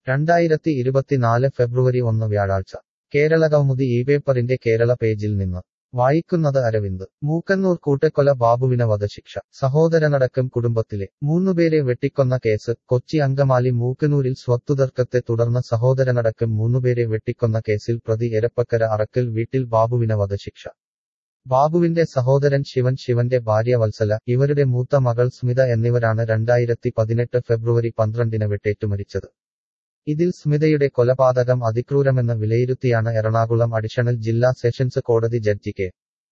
രണ്ടായിരത്തി ഇരുപത്തിനാല് ഫെബ്രുവരി ഒന്ന് വ്യാഴാഴ്ച കേരള കൗമുദി ഈ പേപ്പറിന്റെ കേരള പേജിൽ നിന്ന് വായിക്കുന്നത് അരവിന്ദ് മൂക്കന്നൂർ കൂട്ടക്കൊല ബാബുവിന് വധശിക്ഷ സഹോദരനടക്കം കുടുംബത്തിലെ മൂന്നുപേരെ വെട്ടിക്കൊന്ന കേസ് കൊച്ചി അങ്കമാലി മൂക്കന്നൂരിൽ സ്വത്തുതർക്കത്തെ തുടർന്ന് സഹോദരനടക്കം മൂന്നുപേരെ വെട്ടിക്കൊന്ന കേസിൽ പ്രതി എരപ്പക്കര അറക്കൽ വീട്ടിൽ ബാബുവിന് വധശിക്ഷ ബാബുവിന്റെ സഹോദരൻ ശിവൻ ശിവന്റെ ഭാര്യ വത്സല ഇവരുടെ മൂത്ത മകൾ സ്മിത എന്നിവരാണ് രണ്ടായിരത്തി പതിനെട്ട് ഫെബ്രുവരി പന്ത്രണ്ടിന് വെട്ടേറ്റു മരിച്ചത് ഇതിൽ സ്മിതയുടെ കൊലപാതകം അതിക്രൂരമെന്ന് വിലയിരുത്തിയാണ് എറണാകുളം അഡീഷണൽ ജില്ലാ സെഷൻസ് കോടതി ജഡ്ജി കെ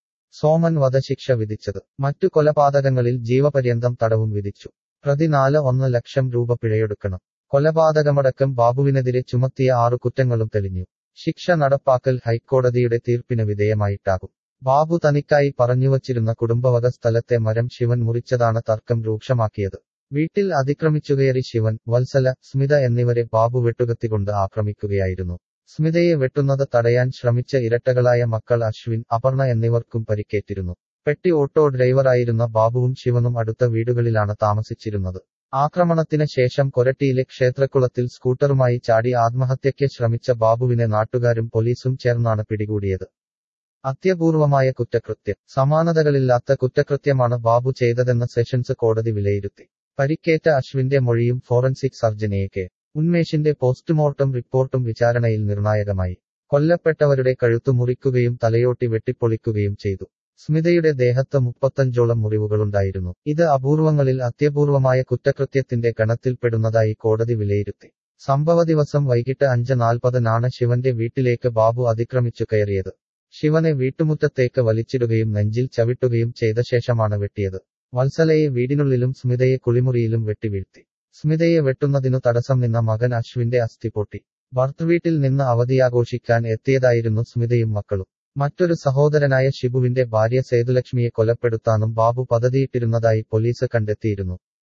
സോമൻ വധശിക്ഷ വിധിച്ചത് മറ്റു കൊലപാതകങ്ങളിൽ ജീവപര്യന്തം തടവും വിധിച്ചു പ്രതി നാല് ഒന്ന് ലക്ഷം രൂപ പിഴയൊടുക്കണം കൊലപാതകമടക്കം ബാബുവിനെതിരെ ചുമത്തിയ ആറു കുറ്റങ്ങളും തെളിഞ്ഞു ശിക്ഷ നടപ്പാക്കൽ ഹൈക്കോടതിയുടെ തീർപ്പിന് വിധേയമായിട്ടാകും ബാബു തനിക്കായി പറഞ്ഞുവച്ചിരുന്ന കുടുംബവക സ്ഥലത്തെ മരം ശിവൻ മുറിച്ചതാണ് തർക്കം രൂക്ഷമാക്കിയത് വീട്ടിൽ അതിക്രമിച്ചുകയറി ശിവൻ വത്സല സ്മിത എന്നിവരെ ബാബു വെട്ടുകത്തികൊണ്ട് ആക്രമിക്കുകയായിരുന്നു സ്മിതയെ വെട്ടുന്നത് തടയാൻ ശ്രമിച്ച ഇരട്ടകളായ മക്കൾ അശ്വിൻ അപർണ എന്നിവർക്കും പരിക്കേറ്റിരുന്നു പെട്ടി ഓട്ടോ ഡ്രൈവറായിരുന്ന ബാബുവും ശിവനും അടുത്ത വീടുകളിലാണ് താമസിച്ചിരുന്നത് ആക്രമണത്തിന് ശേഷം കൊരട്ടിയിലെ ക്ഷേത്രക്കുളത്തിൽ സ്കൂട്ടറുമായി ചാടി ആത്മഹത്യയ്ക്ക് ശ്രമിച്ച ബാബുവിനെ നാട്ടുകാരും പോലീസും ചേർന്നാണ് പിടികൂടിയത് അത്യപൂർവമായ കുറ്റകൃത്യം സമാനതകളില്ലാത്ത കുറ്റകൃത്യമാണ് ബാബു ചെയ്തതെന്ന് സെഷൻസ് കോടതി വിലയിരുത്തി പരിക്കേറ്റ അശ്വിന്റെ മൊഴിയും ഫോറൻസിക് സർജനെ കെ ഉന്മേഷിന്റെ പോസ്റ്റ്മോർട്ടം റിപ്പോർട്ടും വിചാരണയിൽ നിർണായകമായി കൊല്ലപ്പെട്ടവരുടെ കഴുത്തു മുറിക്കുകയും തലയോട്ടി വെട്ടിപ്പൊളിക്കുകയും ചെയ്തു സ്മിതയുടെ ദേഹത്ത് മുപ്പത്തഞ്ചോളം മുറിവുകളുണ്ടായിരുന്നു ഇത് അപൂർവങ്ങളിൽ അത്യപൂർവമായ കുറ്റകൃത്യത്തിന്റെ ഗണത്തിൽപ്പെടുന്നതായി കോടതി വിലയിരുത്തി സംഭവ ദിവസം വൈകിട്ട് അഞ്ച് നാൽപ്പതിനാണ് ശിവന്റെ വീട്ടിലേക്ക് ബാബു അതിക്രമിച്ചു കയറിയത് ശിവനെ വീട്ടുമുറ്റത്തേക്ക് വലിച്ചിടുകയും നെഞ്ചിൽ ചവിട്ടുകയും ചെയ്ത ശേഷമാണ് വെട്ടിയത് വത്സലയെ വീടിനുള്ളിലും സ്മിതയെ കുളിമുറിയിലും വെട്ടിവീഴ്ത്തി സ്മിതയെ വെട്ടുന്നതിനു തടസ്സം നിന്ന മകൻ അശ്വിന്റെ അസ്ഥി പൊട്ടി ഭർത്തൃവീട്ടിൽ നിന്ന് അവധിയാഘോഷിക്കാൻ എത്തിയതായിരുന്നു സ്മിതയും മക്കളും മറ്റൊരു സഹോദരനായ ഷിബുവിന്റെ ഭാര്യ സേതുലക്ഷ്മിയെ കൊലപ്പെടുത്താനും ബാബു പദ്ധതിയിട്ടിരുന്നതായി പോലീസ് കണ്ടെത്തിയിരുന്നു